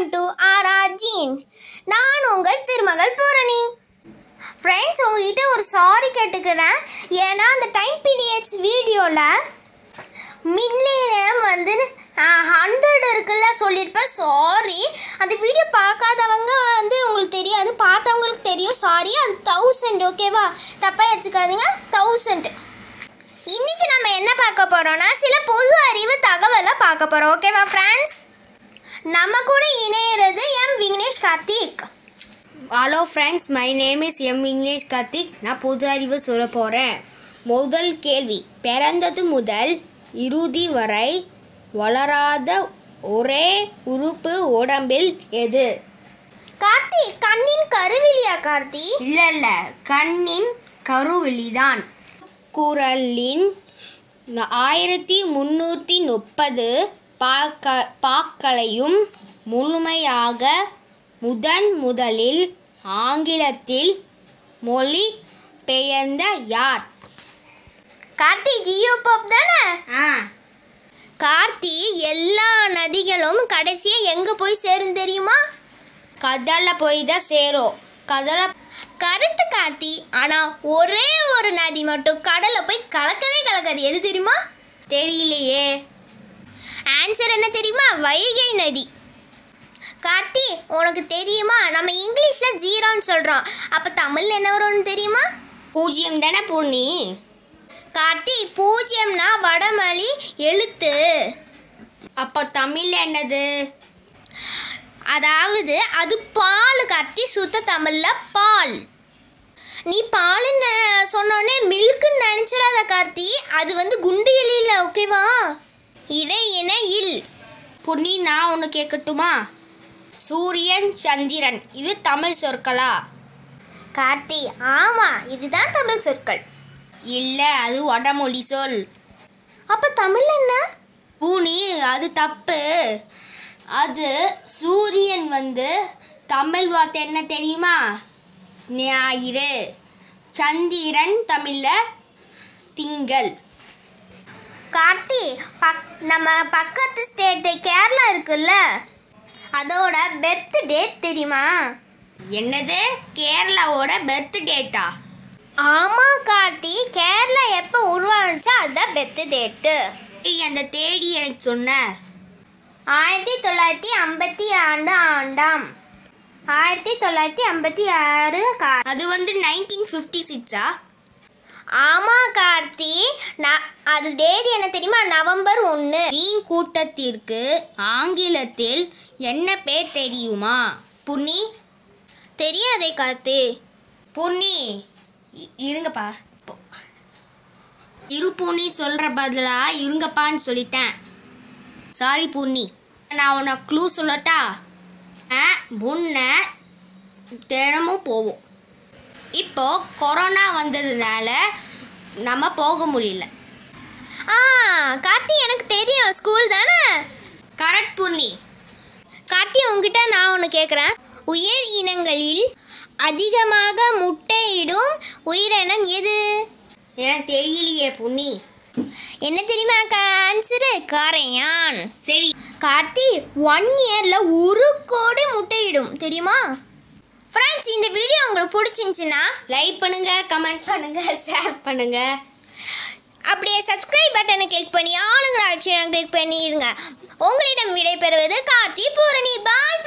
welcome to RR gene நான் உங்கள் திருமகள் பூரணி ஃப்ரெண்ட்ஸ் உங்ககிட்ட ஒரு சாரி கேட்டுக்கிறேன் ஏன்னா அந்த டைம் பீரியட்ஸ் வீடியோவில் மில்லியம் வந்து ஹண்ட்ரட் இருக்குல்ல சொல்லியிருப்பேன் சாரி அந்த வீடியோ பார்க்காதவங்க வந்து உங்களுக்கு தெரியாது பார்த்தவங்களுக்கு தெரியும் சாரி அது தௌசண்ட் ஓகேவா தப்பாக எடுத்துக்காதீங்க தௌசண்ட் இன்னைக்கு நம்ம என்ன பார்க்க போறோம்னா சில பொது அறிவு தகவலை பார்க்க போறோம் ஓகேவா ஃப்ரெண்ட்ஸ் நம்ம கூட இணையிறது M Vignesh Karthik hello friends my name is M English Karthik நான் பொது அறிவு சொல்ல போகிறேன் முதல் கேள்வி பிறந்தது முதல் இறுதி வரை வளராத ஒரே உறுப்பு உடம்பில் எது கார்த்திக் கண்ணின் கருவிலியா கார்த்தி இல்லை இல்லை கண்ணின் கருவிழிதான் குரலின் ஆயிரத்தி முந்நூற்றி முப்பது பாக்க பாக்களையும் முழுமையாக முதன் முதலில் ஆங்கிலத்தில் மொழி பெயர்ந்த யார் கார்த்தி ஜியோ பாப் தானே ஆ கார்த்தி எல்லா நதிகளும் கடைசியா எங்க போய் சேரும் தெரியுமா கடலில் போய் தான் சேரும் கடலை கரெக்ட் கார்த்தி ஆனா ஒரே ஒரு நதி மட்டும் கடல்ல போய் கலக்கவே கலக்காது எது தெரியுமா தெரியலையே ஆன்சர் என்ன தெரியுமா வைகை நதி கார்த்தி உனக்கு தெரியுமா நம்ம இங்கிலீஷ்ல ஜீரோன்னு சொல்றோம் அப்ப தமிழ்ல என்ன வரும்னு தெரியுமா பூஜ்ஜியம் தானே பூர்ணி கார்த்தி பூஜ்ஜியம்னா வடமொழி எழுத்து அப்போ தமிழில் என்னது அதாவது அது பால் கார்த்தி சுத்த தமிழ்ல பால் நீ பாலுன்னு சொன்னோடனே மில்க்குன்னு நினச்சிடாத கார்த்தி அது வந்து குண்டு எலியில் ஓகேவா இடை இன இல் புண்ணி நான் ஒன்று கேட்கட்டுமா சூரியன் சந்திரன் இது தமிழ் சொற்களா கார்த்தி ஆமா இதுதான் தமிழ் சொற்கள் இல்லை அது வடமொழி சொல் அப்ப தமிழ் என்ன பூனி அது தப்பு அது சூரியன் வந்து தமிழ் வார்த்தை என்ன தெரியுமா ஞாயிறு சந்திரன் தமிழில் திங்கள் கார்த்தி பக் நம்ம பக்கத்து ஸ்டேட்டு கேரளா இருக்குல்ல அதோட பெர்த் டேட் தெரியுமா என்னது கேரளாவோட பர்த் டேட்டா ஆமா கார்த்தி கேரளா எப்போ உருவானுச்சோ அதுதான் பெர்த் டேட்டு அந்த தேடி எனக்கு சொன்ன ஆயிரத்தி தொள்ளாயிரத்தி ஐம்பத்தி ஆண்டு ஆண்டாம் ஆயிரத்தி தொள்ளாயிரத்தி ஐம்பத்தி ஆறு கா அது வந்து நைன்டீன் ஃபிஃப்டி சிக்ஸா ஆமா கார்த்தி நான் அது தேதி என்ன தெரியுமா நவம்பர் ஒன்று மீன் கூட்டத்திற்கு ஆங்கிலத்தில் என்ன பேர் தெரியுமா புன்னி தெரியாதே கார்த்தி புன்னி இ- இருங்கப்பா இரு பூனி சொல்கிற பதிலா இருங்கப்பான்னு சொல்லிட்டேன் சாரி பூர்ணி நான் உன்னை க்ளூ சொல்லட்டா ஆ, முன்ன தினமும் போவோம் இப்போ கொரோனா வந்ததுனால நம்ம போக முடியல ஆ கார்த்தி எனக்கு தெரியும் ஸ்கூல் தானே கரெக்ட் பூர்ணி கார்த்தி உங்ககிட்ட நான் ஒன்று கேட்குறேன் உயர் இனங்களில் அதிகமாக முட்டையிடும் உயிரினம் எது எனக்கு தெரியலையே புன்னி என்ன தெரியுமா ஆன்சரு கரையான் சரி கார்த்தி ஒன் இயரில் ஒரு கோடி முட்டையிடும் தெரியுமா ஃப்ரெண்ட்ஸ் இந்த வீடியோ உங்களுக்கு பிடிச்சிருந்துச்சுன்னா லைக் பண்ணுங்க கமெண்ட் பண்ணுங்க ஷேர் பண்ணுங்க அப்படியே சப்ஸ்கிரைப் பட்டனை கிளிக் பண்ணி ஆளுங்கிற ஆப்ஷனை கிளிக் பண்ணிடுங்க உங்களிடம் விடைபெறுவது கார்த்தி பூரணி பாய்